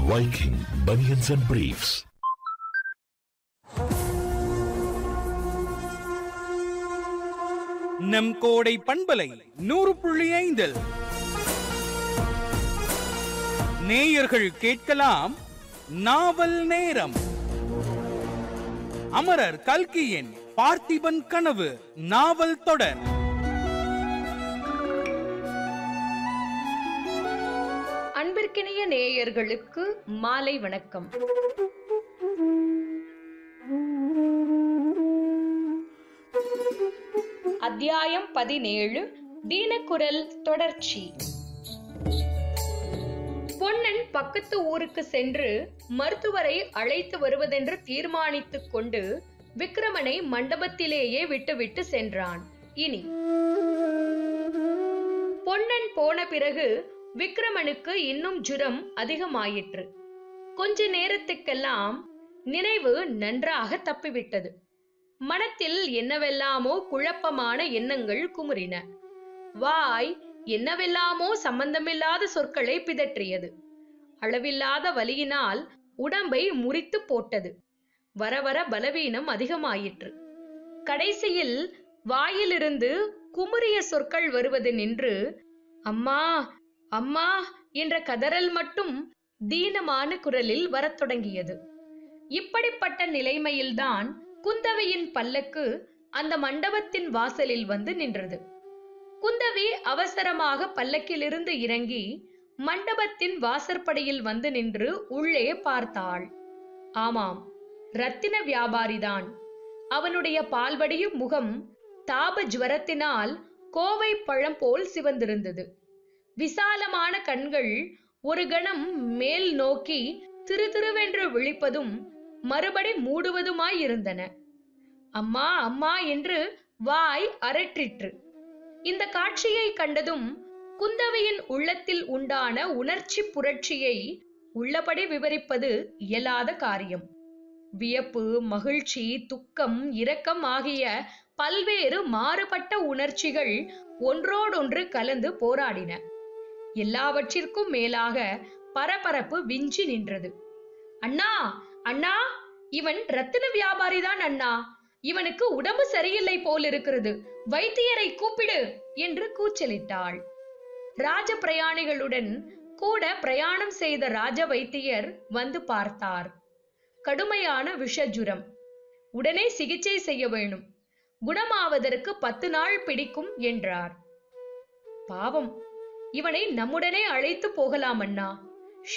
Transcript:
Viking Bunions and Briefs. நம் கோடை பண்பலை நூறு புள்ளி ஐந்தில் நேயர்கள் கேட்கலாம் நாவல் நேரம் அமரர் கல்கியின் பார்த்திபன் கனவு நாவல் தொடர் அன்பிற்கினிய நேயர்களுக்கு மாலை வணக்கம் அத்தியாயம் பதினேழு தீனக்குரல் தொடர்ச்சி பொன்னன் பக்கத்து ஊருக்கு சென்று மருத்துவரை அழைத்து வருவதென்று தீர்மானித்துக் கொண்டு விக்ரமனை மண்டபத்திலேயே விட்டுவிட்டு சென்றான் இனி பொன்னன் போன பிறகு விக்ரமனுக்கு இன்னும் ஜுரம் அதிகமாயிற்று கொஞ்ச நேரத்துக்கெல்லாம் நினைவு நன்றாக தப்பிவிட்டது மனத்தில் என்னவெல்லாமோ குழப்பமான எண்ணங்கள் குமுறின வாய் என்னவெல்லாமோ சம்பந்தமில்லாத சொற்களை பிதற்றியது அளவில்லாத வலியினால் உடம்பை முறித்து போட்டது வர வர பலவீனம் அதிகமாயிற்று கடைசியில் வாயிலிருந்து குமுறிய சொற்கள் வருவது நின்று அம்மா அம்மா என்ற கதறல் மட்டும் தீனமான குரலில் வரத் தொடங்கியது இப்படிப்பட்ட நிலைமையில்தான் குந்தவையின் பல்லக்கு அந்த மண்டபத்தின் வாசலில் வந்து நின்றது குந்தவி அவசரமாக பல்லக்கிலிருந்து இறங்கி மண்டபத்தின் வாசற்படியில் வந்து நின்று உள்ளே பார்த்தாள் ஆமாம் ரத்தின வியாபாரிதான் அவனுடைய பால்வடியும் முகம் தாப ஜுவரத்தினால் கோவை பழம் போல் சிவந்திருந்தது விசாலமான கண்கள் ஒரு கணம் மேல் நோக்கி திரு திருவென்று விழிப்பதும் மறுபடி மூடுவதுமாயிருந்தன அம்மா அம்மா என்று வாய் அரற்றிற்று இந்த காட்சியை கண்டதும் குந்தவையின் உள்ளத்தில் உண்டான உணர்ச்சி புரட்சியை உள்ளபடி விவரிப்பது இயலாத காரியம் வியப்பு மகிழ்ச்சி துக்கம் இரக்கம் ஆகிய பல்வேறு மாறுபட்ட உணர்ச்சிகள் ஒன்றோடொன்று கலந்து போராடின எல்லாவற்றிற்கும் மேலாக பரபரப்பு விஞ்சி நின்றது அண்ணா அண்ணா இவன் ரத்தின வியாபாரிதான் அண்ணா இவனுக்கு உடம்பு சரியில்லை போல் இருக்கிறது வைத்தியரை கூப்பிடு என்று கூச்சலிட்டாள் ராஜ பிரயாணிகளுடன் கூட பிரயாணம் செய்த ராஜ வைத்தியர் வந்து பார்த்தார் கடுமையான விஷஜுரம் உடனே சிகிச்சை செய்ய வேணும் குணமாவதற்கு பத்து நாள் பிடிக்கும் என்றார் பாவம் இவனை நம்முடனே அழைத்து போகலாம் அண்ணா